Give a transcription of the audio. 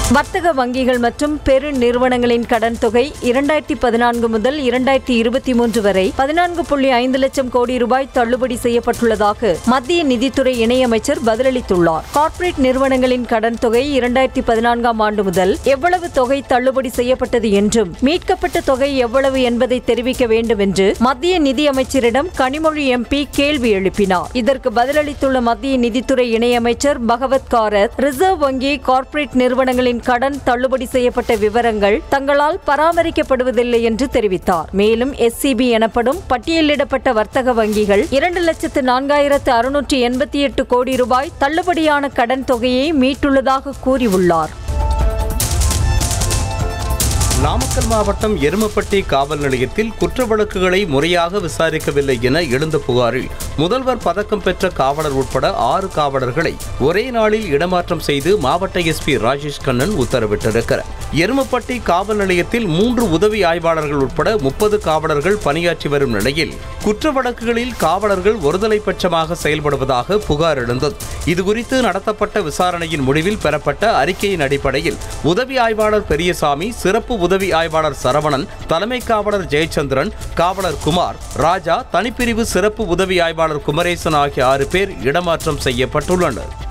வர்த்தக வங்கிகள் மற்றும் பெரு நிறுவனங்களின் கடன் தொகை இரண்டாயிரத்தி பதினான்கு முதல் இரண்டாயிரத்தி இருபத்தி மூன்று வரை பதினான்கு புள்ளி ஐந்து லட்சம் கோடி ரூபாய் தள்ளுபடி செய்யப்பட்டுள்ளதாக மத்திய நிதித்துறை இணையமைச்சர் பதிலளித்துள்ளார் கார்ப்பரேட் நிறுவனங்களின் கடன் தொகை இரண்டாயிரத்தி பதினான்காம் ஆண்டு முதல் எவ்வளவு தொகை தள்ளுபடி செய்யப்பட்டது என்றும் மீட்கப்பட்ட தொகை எவ்வளவு என்பதை தெரிவிக்க வேண்டும் என்று மத்திய நிதி அமைச்சரிடம் கனிமொழி எம்பி கேள்வி எழுப்பினார் இதற்கு பதிலளித்துள்ள மத்திய நிதித்துறை இணையமைச்சர் பகவத் காரத் ரிசர்வ் வங்கி கார்ப்பரேட் நிறுவனங்களின் கடன் தள்ளுபடி செய்யப்பட்ட விவரங்கள் தங்களால் பராமரிக்கப்படுவதில்லை என்று தெரிவித்தார் மேலும் எஸ்சிபி எனப்படும் பட்டியலிடப்பட்ட வர்த்தக வங்கிகள் இரண்டு லட்சத்து நான்காயிரத்து அறுநூற்றி எண்பத்தி எட்டு கோடி ரூபாய் தள்ளுபடியான கடன் தொகையை மீட்டுள்ளதாக கூறியுள்ளார் நாமக்கல் மாவட்டம் எருமப்பட்டி காவல் நிலையத்தில் குற்ற வழக்குகளை முறையாக விசாரிக்கவில்லை என எழுந்த புகாரில் முதல்வர் பதக்கம் பெற்ற காவலர் உட்பட ஆறு காவலர்களை ஒரே நாளில் இடமாற்றம் செய்து மாவட்ட எஸ்பி ராஜேஷ் கண்ணன் உத்தரவிட்டிருக்கிறார் எருமப்பட்டி காவல் நிலையத்தில் மூன்று உதவி ஆய்வாளர்கள் உட்பட முப்பது காவலர்கள் பணியாற்றி வரும் நிலையில் குற்ற வழக்குகளில் காவலர்கள் ஒருதலை பட்சமாக செயல்படுவதாக புகார் எழுந்தது இதுகுறித்து நடத்தப்பட்ட விசாரணையின் முடிவில் பெறப்பட்ட அறிக்கையின் அடிப்படையில் உதவி ஆய்வாளர் பெரியசாமி சிறப்பு உதவி ஆய்வாளர் சரவணன் தலைமை காவலர் ஜெயச்சந்திரன் காவலர் குமார் ராஜா தனிப்பிரிவு சிறப்பு உதவி ஆய்வாளர் குமரேசன் ஆகிய ஆறு பேர் இடமாற்றம் செய்யப்பட்டுள்ளனர்